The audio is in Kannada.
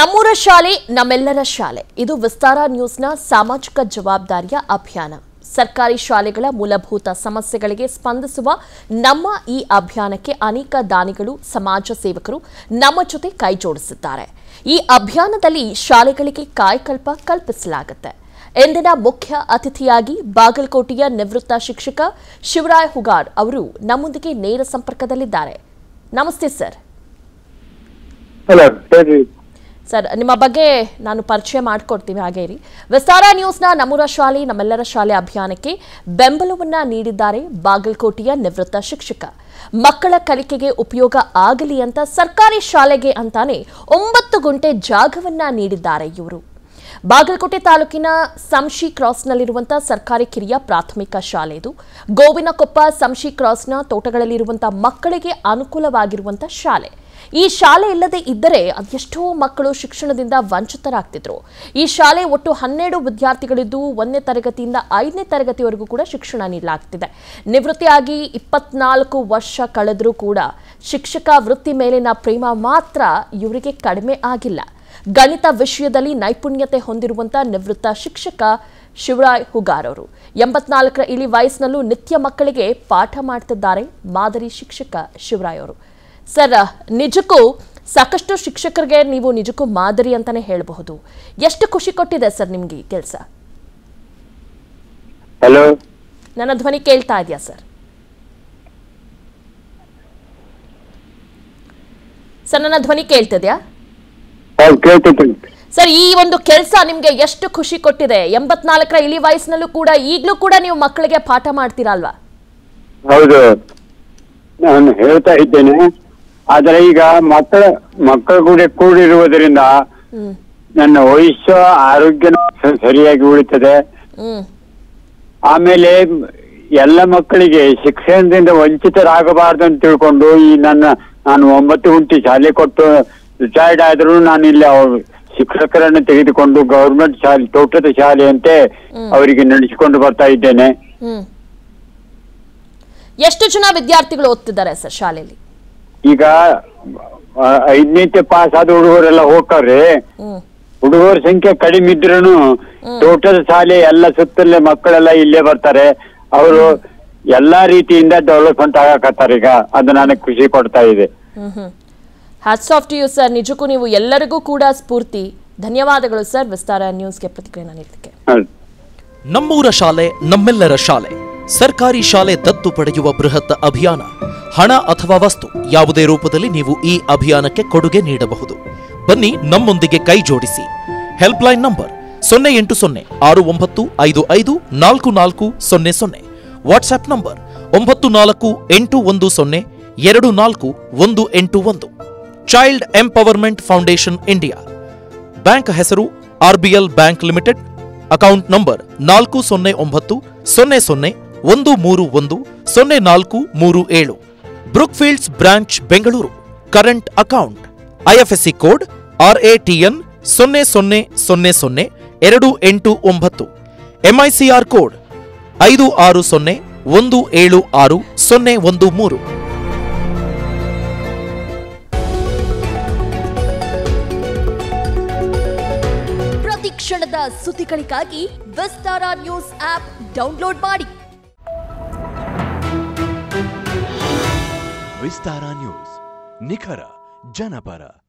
ನಮ್ಮೂರ ಶಾಲೆ ನಮ್ಮೆಲ್ಲರ ಶಾಲೆ ಇದು ವಿಸ್ತಾರ ನ್ಯೂಸ್ನ ಸಾಮಾಜಿಕ ಜವಾಬ್ದಾರಿಯ ಅಭಿಯಾನ ಸರ್ಕಾರಿ ಶಾಲೆಗಳ ಮೂಲಭೂತ ಸಮಸ್ಯೆಗಳಿಗೆ ಸ್ಪಂದಿಸುವ ನಮ್ಮ ಈ ಅಭಿಯಾನಕ್ಕೆ ಅನೇಕ ದಾನಿಗಳು ಸಮಾಜ ಸೇವಕರು ನಮ್ಮ ಜೊತೆ ಕೈಜೋಡಿಸಿದ್ದಾರೆ ಈ ಅಭಿಯಾನದಲ್ಲಿ ಶಾಲೆಗಳಿಗೆ ಕಾಯಕಲ್ಪ ಕಲ್ಪಿಸಲಾಗುತ್ತೆ ಇಂದಿನ ಮುಖ್ಯ ಅತಿಥಿಯಾಗಿ ಬಾಗಲಕೋಟೆಯ ನಿವೃತ್ತ ಶಿಕ್ಷಕ ಶಿವರಾಯ್ ಹುಗಾರ್ ಅವರು ನಮ್ಮೊಂದಿಗೆ ನೇರ ಸಂಪರ್ಕದಲ್ಲಿದ್ದಾರೆ ನಮಸ್ತೆ ಸರ್ ಹಲೋ ಹೇಳಿ ಸರ್ ನಿಮ್ಮ ಬಗ್ಗೆ ನಾನು ಪರಿಚಯ ಮಾಡಿಕೊಡ್ತೀವಿ ಹಾಗೆ ಇರಿ ವಿಸ್ತಾರ ನ್ಯೂಸ್ನ ನಮ್ಮೂರ ಶಾಲೆ ನಮ್ಮೆಲ್ಲರ ಶಾಲೆ ಅಭಿಯಾನಕ್ಕೆ ಬೆಂಬಲವನ್ನ ನೀಡಿದ್ದಾರೆ ಬಾಗಲಕೋಟೆಯ ನಿವೃತ್ತ ಶಿಕ್ಷಕ ಮಕ್ಕಳ ಕಲಿಕೆಗೆ ಉಪಯೋಗ ಆಗಲಿ ಅಂತ ಸರ್ಕಾರಿ ಶಾಲೆಗೆ ಅಂತಾನೆ ಒಂಬತ್ತು ಗುಂಟೆ ಜಾಗವನ್ನ ನೀಡಿದ್ದಾರೆ ಇವರು ಬಾಗಲಕೋಟೆ ತಾಲೂಕಿನ ಸಂಶಿ ಕ್ರಾಸ್ನಲ್ಲಿರುವಂತಹ ಸರ್ಕಾರಿ ಕಿರಿಯ ಪ್ರಾಥಮಿಕ ಶಾಲೆ ಇದು ಗೋವಿನಕೊಪ್ಪ ಸಂಶಿ ಕ್ರಾಸ್ನ ತೋಟಗಳಲ್ಲಿರುವಂತಹ ಮಕ್ಕಳಿಗೆ ಅನುಕೂಲವಾಗಿರುವಂತಹ ಶಾಲೆ ಈ ಶಾಲೆ ಇಲ್ಲದೆ ಇದ್ದರೆ ಅದೆಷ್ಟೋ ಮಕ್ಕಳು ಶಿಕ್ಷಣದಿಂದ ವಂಚಿತರಾಗ್ತಿದ್ರು ಈ ಶಾಲೆ ಒಟ್ಟು ಹನ್ನೆರಡು ವಿದ್ಯಾರ್ಥಿಗಳಿದ್ದು ಒಂದನೇ ತರಗತಿಯಿಂದ ಐದನೇ ತರಗತಿವರೆಗೂ ಕೂಡ ಶಿಕ್ಷಣ ನೀಡಲಾಗ್ತಿದೆ ನಿವೃತ್ತಿಯಾಗಿ ಇಪ್ಪತ್ನಾಲ್ಕು ವರ್ಷ ಕಳೆದರೂ ಕೂಡ ಶಿಕ್ಷಕ ವೃತ್ತಿ ಮೇಲಿನ ಪ್ರೇಮ ಮಾತ್ರ ಇವರಿಗೆ ಕಡಿಮೆ ಆಗಿಲ್ಲ ಗಣಿತ ವಿಷಯದಲ್ಲಿ ನೈಪುಣ್ಯತೆ ಹೊಂದಿರುವಂತಹ ನಿವೃತ್ತ ಶಿಕ್ಷಕ ಶಿವರಾಯ್ ಹುಗಾರ್ ಅವರು ಎಂಬತ್ನಾಲ್ಕರ ಇಳಿ ವಯಸ್ಸಿನಲ್ಲೂ ನಿತ್ಯ ಮಕ್ಕಳಿಗೆ ಪಾಠ ಮಾಡ್ತಿದ್ದಾರೆ ಮಾದರಿ ಶಿಕ್ಷಕ ಶಿವರಾಯ್ ಅವರು ಸರ್ ನಿಜಕ್ಕೂ ಸಾಕಷ್ಟು ಶಿಕ್ಷಕರಿಗೆ ನೀವು ನಿಜಕ್ಕೂ ಮಾದರಿ ಅಂತಾನೆ ಹೇಳಬಹುದು ಎಷ್ಟು ಖುಷಿ ಕೊಟ್ಟಿದೆ ಸರ್ ನಿಮ್ಗೆ ಈ ಕೆಲಸ ಹಲೋ ನನ್ನ ಧ್ವನಿ ಕೇಳ್ತಾ ಇದೆಯಾ ಸರ್ ಸರ್ ನನ್ನ ಧ್ವನಿ ಕೇಳ್ತಿದ್ಯಾ ಹೌದು ಕೇಳ್ತೈತಿ ಸರ್ ಈ ಒಂದು ಕೆಲಸ ನಿಮ್ಗೆ ಎಷ್ಟು ಖುಷಿ ಕೊಟ್ಟಿದೆ ಎಂಬತ್ನಾಲ್ಕರ ಇಳಿ ವಯಸ್ಸಿನಲ್ಲೂ ಕೂಡ ಈಗಲೂ ಕೂಡ ನೀವು ಮಕ್ಕಳಿಗೆ ಪಾಠ ಮಾಡ್ತೀರಾ ಅಲ್ವಾ ಹೌದು ನಾನು ಹೇಳ್ತಾ ಇದ್ದೇನೆ ಆದರೆ ಈಗ ಮಕ್ಕಳ ಮಕ್ಕಳ ಕೂಡ ಕೂಡಿರುವುದರಿಂದ ಹ್ಮ್ ನನ್ನ ವಯಸ್ಸು ಆರೋಗ್ಯ ಸರಿಯಾಗಿ ಉಳಿತದೆ ಹ್ಮ್ ಆಮೇಲೆ ಎಲ್ಲ ಮಕ್ಕಳಿಗೆ ಶಿಕ್ಷಣದಿಂದ ವಂಚಿತರಾಗಬಾರ್ದು ಅಂತ ತಿಳ್ಕೊಂಡು ಈ ನನ್ನ ನಾನು ಒಂಬತ್ತು ಗುಂಟಿ ಶಾಲೆ ಕೊಟ್ಟು ರಿಟೈರ್ಡ್ ಆದ್ರೂ ನಾನು ಇಲ್ಲಿ ಅವ್ರ ಶಿಕ್ಷಕರನ್ನು ತೆಗೆದುಕೊಂಡು ಗೌರ್ಮೆಂಟ್ ಶಾಲೆ ತೋಟದ ಶಾಲೆಯಂತೆ ಅವರಿಗೆ ನಡೆಸಿಕೊಂಡು ಬರ್ತಾ ಇದ್ದೇನೆ ಹ್ಮ್ ಎಷ್ಟು ಜನ ವಿದ್ಯಾರ್ಥಿಗಳು ಓದ್ತಿದ್ದಾರೆ ಸರ್ ಶಾಲೆಯಲ್ಲಿ ಈಗ ಆ, ಐದನೇತೆ ಪಾಸ್ ಆದ ಹುಡುಗರೆಲ್ಲ ಹೋಗ್ತಾರೆ ಹ್ಮ್ ಹುಡುಗರ ಸಂಖ್ಯೆ ಕಡಿಮೆ ಇದ್ರೂ ತೋಟದ ಶಾಲೆ ಎಲ್ಲ ಸುತ್ತಲೇ ಮಕ್ಕಳೆಲ್ಲ ಇಲ್ಲೇ ಬರ್ತಾರೆ ಅವರು ಎಲ್ಲಾ ರೀತಿಯಿಂದ ಡೆವಲಪ್ಮೆಂಟ್ ಆಗಕತ್ತಾರೆ ಈಗ ಅದು ನನಗೆ ಖುಷಿ ಕೊಡ್ತಾ ಇದೆ hmm hmm hats off to you sir ನಿಜಕ್ಕೂ ನೀವು ಎಲ್ಲರಿಗೂ ಕೂಡ ಸ್ಫೂರ್ತಿ ಧನ್ಯವಾದಗಳು ಸರ್ ವಿಸ್ತಾರ ನ್ಯೂಸ್ಗೆ ಪ್ರತಿಕ್ರಿಯೆ ನೀಡಲಿಕ್ಕೆ ಹೌದು. ನಮ್ಮೂರ ಶಾಲೆ ನಮ್ಮೆಲ್ಲರ ಶಾಲೆ ಸರ್ಕಾರಿ ಶಾಲೆ ದತ್ತು ಪಡೆಯುವ ಬೃಹತ್ ಅಭಿಯಾನ ಹಣ ಅಥವಾ ವಸ್ತು ಯಾವುದೇ ರೂಪದಲ್ಲಿ ನೀವು ಈ ಅಭಿಯಾನಕ್ಕೆ ಕೊಡುಗೆ ನೀಡಬಹುದು ಬನ್ನಿ ನಮ್ಮೊಂದಿಗೆ ಕೈ ಜೋಡಿಸಿ ಹೆಲ್ಪ್ಲೈನ್ ನಂಬರ್ ಸೊನ್ನೆ ಎಂಟು ಸೊನ್ನೆ ಆರು ಒಂಬತ್ತು ಐದು ಐದು ನಾಲ್ಕು ನಾಲ್ಕು ಸೊನ್ನೆ ಸೊನ್ನೆ ವಾಟ್ಸ್ಆಪ್ ನಂಬರ್ ಒಂಬತ್ತು ನಾಲ್ಕು ಎಂಟು ಒಂದು ಸೊನ್ನೆ ಎರಡು ನಾಲ್ಕು ಒಂದು ಎಂಟು ಒಂದು child empowerment foundation India bank ಹೆಸರು RBL bank limited account number ನಾಲ್ಕು ಸೊನ್ನೆ ಒಂಬತ್ತು ಸೊನ್ನೆ ಸೊನ್ನೆ ಒಂದು ಮೂರು ಒಂದು ಸೊನ್ನೆ ನಾಲ್ಕು ಮೂರು ಏಳು Brookefields branch Bengaluru current account IFSC code RATN ಸೊನ್ನೆ ಸೊನ್ನೆ ಸೊನ್ನೆ ಸೊನ್ನೆ ಎರಡು ಎಂಟು ಒಂಬತ್ತು ಎಂಐಸಿಆರ್ ಕೋಡ್ ಐದು ಆರು ಸೊನ್ನೆ ಒಂದು ಏಳು ಆರು ಸೊನ್ನೆ ಒಂದು ಮೂರು ಪ್ರತಿ ಕ್ಷಣದ ಸುದ್ದಿಗಳಿಗಾಗಿ ವಿಸ್ತಾರ ನ್ಯೂಸ್ ಆಪ್ ಡೌನ್ಲೋಡ್ ಮಾಡಿ ವಿಸ್ತಾರ ನ್ಯೂಸ್ ನಿಖರ ಜನಪರ